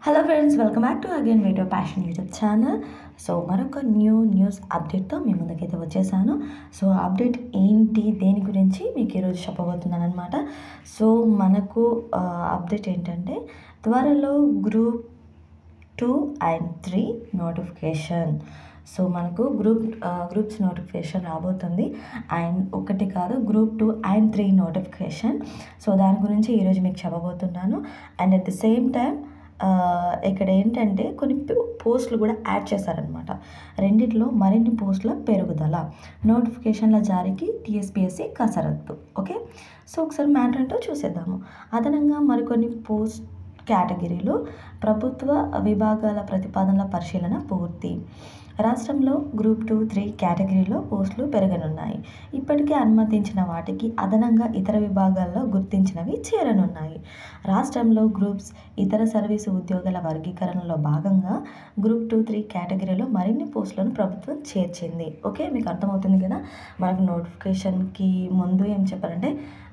hello friends welcome back to again video passion YouTube channel so మరొక new news అప్డేట్తో మీ ముందుకైతే వచ్చేసాను సో అప్డేట్ ఏంటి దేని గురించి మీకు ఈరోజు చెప్పబోతున్నాను అనమాట సో మనకు అప్డేట్ ఏంటంటే త్వరలో group two and three notification so మనకు గ్రూప్ గ్రూప్స్ నోటిఫికేషన్ రాబోతుంది అండ్ ఒకటి కాదు group two and three notification so దాని గురించి ఈరోజు మీకు చెప్పబోతున్నాను and at the same time ఇక్కడ ఏంటంటే కొన్ని పోస్టులు కూడా యాడ్ చేశారనమాట రెండిట్లో మరిన్ని పోస్టుల పెరుగుదల నోటిఫికేషన్ల జారీకి టీఎస్పిఎస్సి కసరత్తు ఓకే సో ఒకసారి మ్యాటర్ ఏంటో చూసేద్దాము అదనంగా మరికొన్ని పోస్ట్ కేటగిరీలు ప్రభుత్వ విభాగాల ప్రతిపాదనల పరిశీలన పూర్తి రాష్ట్రంలో గ్రూప్ టూ త్రీ కేటగిరీలో పోస్టులు పెరగనున్నాయి ఇప్పటికే అనుమతించిన వాటికి అదనంగా ఇతర విభాగాల్లో గుర్తించినవి చేరనున్నాయి రాష్ట్రంలో గ్రూప్స్ ఇతర సర్వీసు ఉద్యోగాల వర్గీకరణలో భాగంగా గ్రూప్ టూ త్రీ కేటగిరీలో మరిన్ని పోస్టులను ప్రభుత్వం చేర్చింది ఓకే మీకు అర్థమవుతుంది కదా మనకు నోటిఫికేషన్కి ముందు ఏం చెప్పారంటే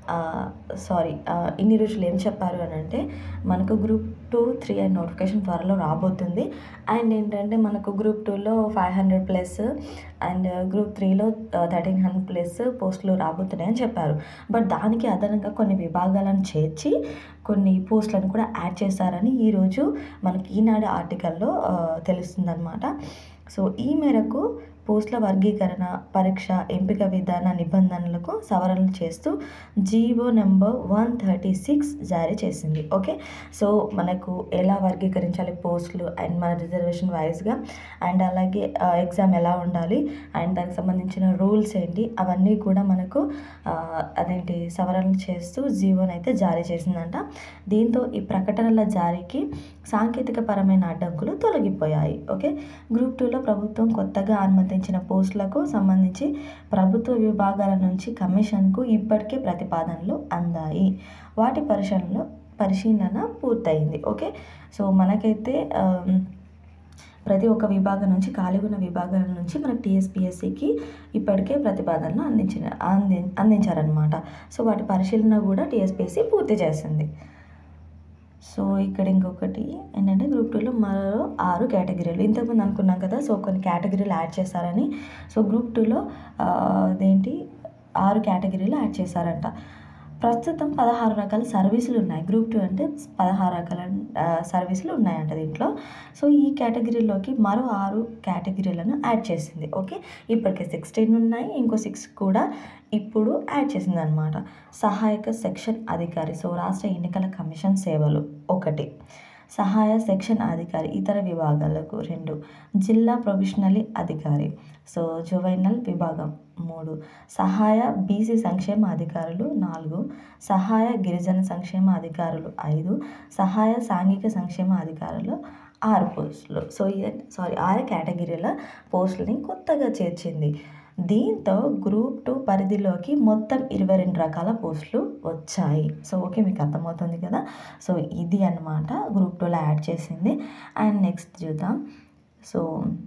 సారీ ఇన్ని రోజులు ఏం చెప్పారు అని అంటే మనకు group two three and notification త్వరలో రాబోతుంది అండ్ ఏంటంటే మనకు గ్రూప్ టూలో five hundred plus and group త్రీలో థర్టీన్ హండ్రెడ్ ప్లస్ పోస్టులు రాబోతున్నాయని చెప్పారు బట్ దానికి అదనంగా కొన్ని విభాగాలను చేర్చి కొన్ని పోస్టులను కూడా యాడ్ చేశారని ఈరోజు మనకి ఈనాడు ఆర్టికల్లో తెలుస్తుందన్నమాట సో ఈ మేరకు పోస్టుల వర్గీకరణ పరీక్ష ఎంపిక విధాన నిబంధనలకు సవరణలు చేస్తూ GO number one thirty six జారీ చేసింది ఓకే సో మనకు ఎలా వర్గీకరించాలి పోస్టులు అండ్ మన రిజర్వేషన్ వైజ్గా అండ్ అలాగే ఎగ్జామ్ ఎలా ఉండాలి అండ్ దానికి సంబంధించిన రూల్స్ ఏంటి అవన్నీ కూడా మనకు అదేంటి సవరణలు చేస్తూ జీవోని అయితే జారీ చేసిందంట దీంతో ఈ ప్రకటనల జారీకి సాంకేతిక పరమైన అడ్డంకులు తొలగిపోయాయి ఓకే గ్రూప్ టూలో ప్రభుత్వం కొత్తగా అనుమతించిన పోస్టులకు సంబంధించి ప్రభుత్వ విభాగాల నుంచి కమిషన్కు ఇప్పటికే ప్రతిపాదనలు అందాయి వాటి పరిశీలనలో పరిశీలన పూర్తయింది ఓకే సో మనకైతే ప్రతి ఒక్క విభాగం నుంచి ఖాళీ ఉన్న విభాగాల నుంచి మనకు టీఎస్పిఎస్సికి ఇప్పటికే ప్రతిపాదనలు అందించిన అంది అందించారనమాట సో వాటి పరిశీలన కూడా టీఎస్పిఎస్సి పూర్తి చేసింది సో ఇక్కడ ఇంకొకటి ఏంటంటే గ్రూప్ టూలో మరో ఆరు కేటగిరీలు ఇంతకుముందు అనుకున్నాం కదా సో కొన్ని కేటగిరీలు యాడ్ చేశారని సో గ్రూప్ టూలో అదేంటి ఆరు కేటగిరీలు యాడ్ చేశారంట ప్రస్తుతం పదహారు రకాల సర్వీసులు ఉన్నాయి గ్రూప్ టూ అంటే పదహారు రకాల సర్వీసులు ఉన్నాయంట దీంట్లో సో ఈ కేటగిరీలోకి మరో ఆరు కేటగిరీలను యాడ్ చేసింది ఓకే ఇప్పటికే సిక్స్టీన్ ఉన్నాయి ఇంకో సిక్స్ కూడా ఇప్పుడు యాడ్ చేసింది అనమాట సహాయక సెక్షన్ అధికారి సో రాష్ట్ర ఎన్నికల కమిషన్ సేవలు ఒకటి సహాయ సెక్షన్ అధికారి ఇతర విభాగాలకు రెండు జిల్లా ప్రొఫెషనలీ అధికారి సో జువైనల్ విభాగం మూడు సహాయ బీసీ సంక్షేమ అధికారులు నాలుగు సహాయ గిరిజన సంక్షేమ అధికారులు ఐదు సహాయ సాంఘిక సంక్షేమ అధికారులు ఆరు పోస్టులు సో సారీ ఆరు కేటగిరీల పోస్టులని కొత్తగా చేర్చింది దీంతో గ్రూప్ టూ పరిధిలోకి మొత్తం ఇరవై రెండు రకాల పోస్టులు వచ్చాయి సో ఓకే మీకు అర్థమవుతుంది కదా సో ఇది అనమాట గ్రూప్ టూలో యాడ్ చేసింది అండ్ నెక్స్ట్ చూద్దాం సో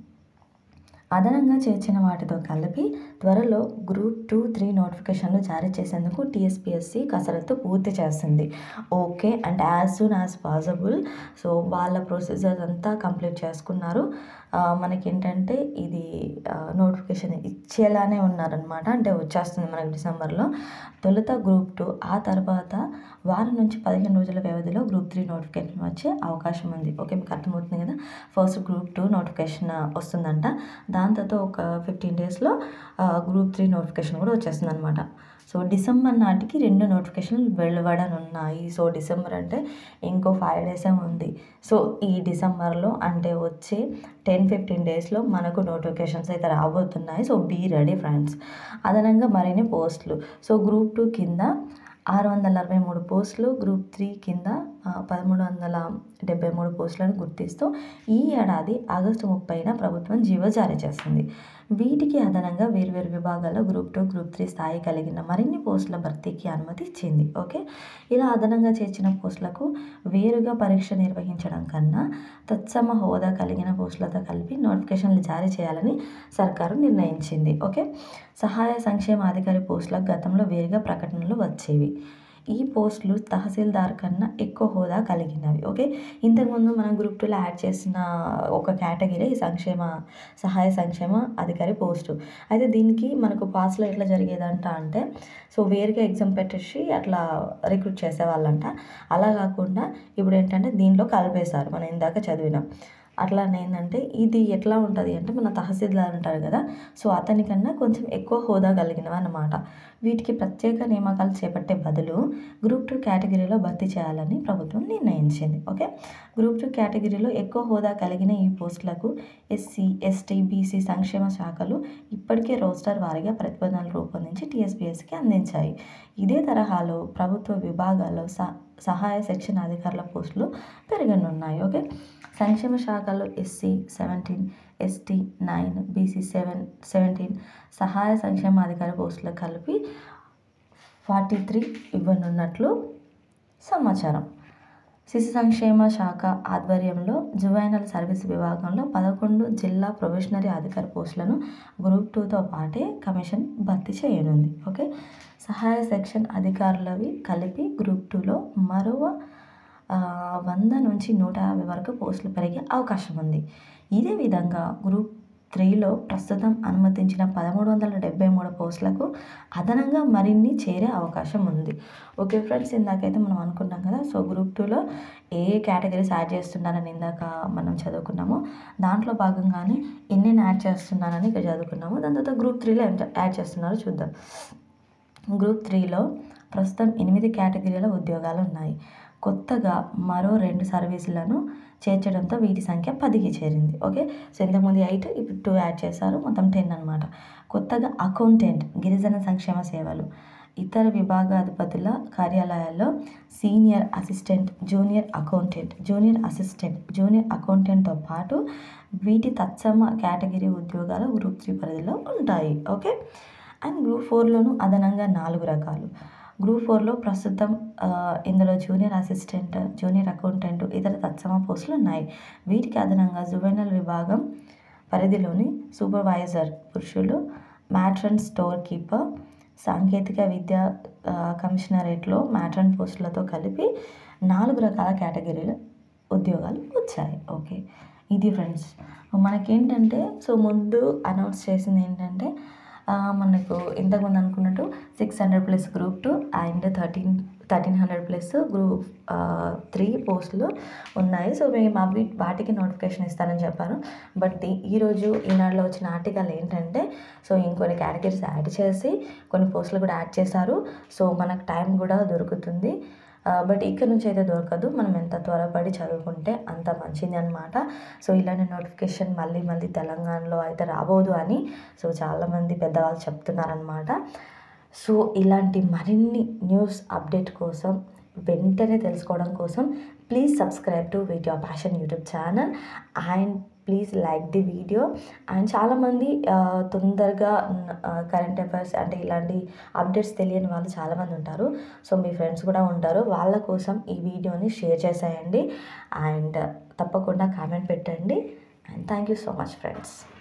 అదనంగా చేర్చిన వాటితో కలిపి త్వరలో గ్రూప్ టూ త్రీ నోటిఫికేషన్లు జారీ చేసేందుకు టీఎస్పిఎస్సి కసరత్తు పూర్తి చేస్తుంది okay and as soon as possible so వాళ్ళ ప్రొసీజర్ అంతా కంప్లీట్ చేసుకున్నారు మనకి ఏంటంటే ఇది నోటిఫికేషన్ ఇచ్చేలానే ఉన్నారనమాట అంటే వచ్చేస్తుంది మనకి డిసెంబర్లో తొలుత గ్రూప్ టూ ఆ తర్వాత వారం నుంచి పదిహేను రోజుల వ్యవధిలో గ్రూప్ త్రీ నోటిఫికేషన్ వచ్చే అవకాశం ఉంది ఓకే మీకు అర్థమవుతుంది కదా ఫస్ట్ గ్రూప్ టూ నోటిఫికేషన్ వస్తుందంట దాంతో ఒక ఫిఫ్టీన్ డేస్లో గ్రూప్ త్రీ నోటిఫికేషన్ కూడా వచ్చేస్తుంది అనమాట సో డిసెంబర్ నాటికి రెండు నోటిఫికేషన్లు వెలువడనున్నాయి సో డిసెంబర్ అంటే ఇంకో ఫైవ్ డేసే ఉంది సో ఈ డిసెంబర్లో అంటే వచ్చే టెన్ ఫిఫ్టీన్ డేస్లో మనకు నోటిఫికేషన్స్ అయితే రాబోతున్నాయి సో బీ రెడీ ఫ్రెండ్స్ అదనంగా మరిన్ని పోస్టులు సో గ్రూప్ టూ కింద ఆరు వందల అరవై మూడు పోస్టులు గ్రూప్ త్రీ కింద పదమూడు వందల డెబ్బై మూడు పోస్టులను గుర్తిస్తూ ఈ ఏడాది ఆగస్టు ముప్పైన ప్రభుత్వం జీవో జారీ చేస్తుంది వీటికి అదనంగా వేర్వేరు విభాగాల్లో గ్రూప్ టూ గ్రూప్ త్రీ స్థాయి కలిగిన మరిన్ని పోస్టుల భర్తీకి అనుమతి ఇచ్చింది ఓకే ఇలా అదనంగా చేర్చిన పోస్టులకు వేరుగా పరీక్ష నిర్వహించడం కన్నా తత్సమ హోదా కలిగిన పోస్టులతో కలిపి నోటిఫికేషన్లు జారీ చేయాలని సర్కారు నిర్ణయించింది ఓకే సహాయ సంక్షేమ అధికారి పోస్టులకు గతంలో వేరుగా ప్రకటనలు వచ్చేవి ఈ పోస్టులు తహసీల్దార్ కన్నా ఎక్కువ హోదా కలిగినవి ఓకే ఇంతకుముందు మనం గ్రూప్ టూలో యాడ్ చేసిన ఒక కేటగిరీ సంక్షేమ సహాయ సంక్షేమ అధికారి పోస్టు అయితే దీనికి మనకు పాస్లో ఎట్లా జరిగేదంట అంటే సో వేరుగా ఎగ్జామ్ పెట్టేసి అట్లా రిక్రూట్ చేసేవాళ్ళంట అలా కాకుండా ఇప్పుడు ఏంటంటే దీనిలో కలిపేశారు మనం ఇందాక చదివినాం అట్లానే ఏంటంటే ఇది ఎట్లా ఉంటుంది అంటే మన తహసీల్దార్ ఉంటారు కదా సో అతనికన్నా కొంచెం ఎక్కువ హోదా కలిగినవి అన్నమాట వీటికి ప్రత్యేక నియామకాలు చేపట్టే బదులు గ్రూప్ టూ కేటగిరీలో భర్తీ చేయాలని ప్రభుత్వం నిర్ణయించింది ఓకే గ్రూప్ టూ కేటగిరీలో ఎక్కువ హోదా కలిగిన ఈ పోస్టులకు ఎస్సీ ఎస్టీ బీసీ సంక్షేమ శాఖలు ఇప్పటికే రోస్టర్ వారీగా ప్రతిపాదనలు రూపొందించి టీఎస్పీఎస్కి అందించాయి ఇదే తరహాలో ప్రభుత్వ విభాగాల్లో స సహాయ సెక్షన్ అధికారుల పోస్టులు పెరగనున్నాయి ఓకే సంక్షేమ శాఖలో SC seventeen ST nine BC seven seventeen సహాయ సంక్షేమ అధికారి పోస్టులు కలిపి ఫార్టీ త్రీ ఇవ్వనున్నట్లు సమాచారం శిశు సంక్షేమ శాఖ ఆధ్వర్యంలో జువైనల్ సర్వీస్ విభాగంలో పదకొండు జిల్లా ప్రొబేషనరీ అధికారి పోస్టులను గ్రూప్ టూతో పాటే కమిషన్ భర్తీ చేయనుంది ఓకే సహాయ సెక్షన్ అధికారులవి కలిపి గ్రూప్ టూలో మరో ఆ, వంద నుంచి నూట యాభై వరకు పోస్టులు పెరిగే అవకాశం ఉంది ఇదే విధంగా గ్రూప్ త్రీలో ప్రస్తుతం అనుమతించిన పదమూడు వందల డెబ్బై మూడు పోస్టులకు అదనంగా మరిన్ని చేరే అవకాశం ఉంది ఓకే ఫ్రెండ్స్ ఇందాకైతే మనం అనుకున్నాం కదా సో గ్రూప్ టూలో ఏ ఏ కేటగిరీస్ యాడ్ చేస్తున్నారని ఇందాక మనం చదువుకున్నాము దాంట్లో భాగంగానే ఎన్ని యాడ్ చేస్తున్నారని ఇక్కడ చదువుకున్నాము దాని తర్వాత గ్రూప్ త్రీలో ఎంత యాడ్ చేస్తున్నారో చూద్దాం గ్రూప్ త్రీలో ప్రస్తుతం ఎనిమిది కేటగిరీల ఉద్యోగాలు ఉన్నాయి కొత్తగా మరో రెండు సర్వీసులను చేర్చడంతో వీటి సంఖ్య పదికి చేరింది ఓకే సో ఇంతకుముందు ఎయిట్ ఇప్పుడు టూ యాడ్ చేశారు మొత్తం టెన్ అనమాట కొత్తగా అకౌంటెంట్ గిరిజన సంక్షేమ సేవలు ఇతర విభాగాధిపతుల కార్యాలయాల్లో senior assistant junior accountant junior assistant junior అకౌంటెంట్తో పాటు వీటి తత్సమ కేటగిరీ ఉద్యోగాలు గ్రూప్ త్రీ పరిధిలో ఉంటాయి ఓకే అండ్ గ్రూప్ ఫోర్లోను అదనంగా నాలుగు రకాలు గ్రూప్ ఫోర్లో ప్రస్తుతం ఆ, ఇందులో జూనియర్ అసిస్టెంట్ జూనియర్ అకౌంటెంట్ ఇతర తత్సమ పోస్టులు ఉన్నాయి వీటికి అదనంగా జువెనల్ విభాగం పరిధిలోని సూపర్వైజర్ పురుషులు మ్యాట్రన్ స్టోర్ కీపర్ సాంకేతిక విద్య ఆ, కమిషనరేట్లో మ్యాట్రన్ పోస్టులతో కలిపి నాలుగు రకాల కేటగిరీల ఉద్యోగాలు వచ్చాయి ఓకే ఇది ఫ్రెండ్స్ మనకేంటంటే సో ముందు అనౌన్స్ చేసింది ఏంటంటే ఆ, మనకు ఇంతకుముందు అనుకున్నట్టు six hundred plus group two and thirteen thirteen hundred plus group three పోస్టులు ఉన్నాయి సో మేము అవి వాటికి నోటిఫికేషన్ ఇస్తానని చెప్పారు బట్ ఈ- ఈరోజు ఈనాడులో వచ్చిన ఆర్టికల్ ఏంటంటే సో ఇంకొన్ని కేటగిరీస్ యాడ్ చేసి కొన్ని పోస్టులు కూడా యాడ్ చేశారు సో మనకు టైం కూడా దొరుకుతుంది బట్ ఇక్కడ నుంచి అయితే దొరకదు మనం ఎంత త్వరపడి చదువుకుంటే అంత మంచిది అనమాట సో ఇలాంటి నోటిఫికేషన్ మళ్ళీ మళ్ళీ తెలంగాణలో అయితే రాబోదు అని సో చాలామంది పెద్దవాళ్ళు చెప్తున్నారనమాట సో ఇలాంటి మరిన్ని న్యూస్ అప్డేట్ కోసం వెంటనే తెలుసుకోవడం కోసం please subscribe to with your passion YouTube channel and please like the video and చాలామంది ఆ, తొందరగా కరెంట్ అఫైర్స్ అంటే ఇలాంటి అప్డేట్స్ తెలియని వాళ్ళు చాలామంది ఉంటారు సో మీ ఫ్రెండ్స్ కూడా ఉంటారు వాళ్ళ కోసం ఈ వీడియోని షేర్ చేసేయండి అండ్ తప్పకుండా కామెంట్ పెట్టండి and thank you so much friends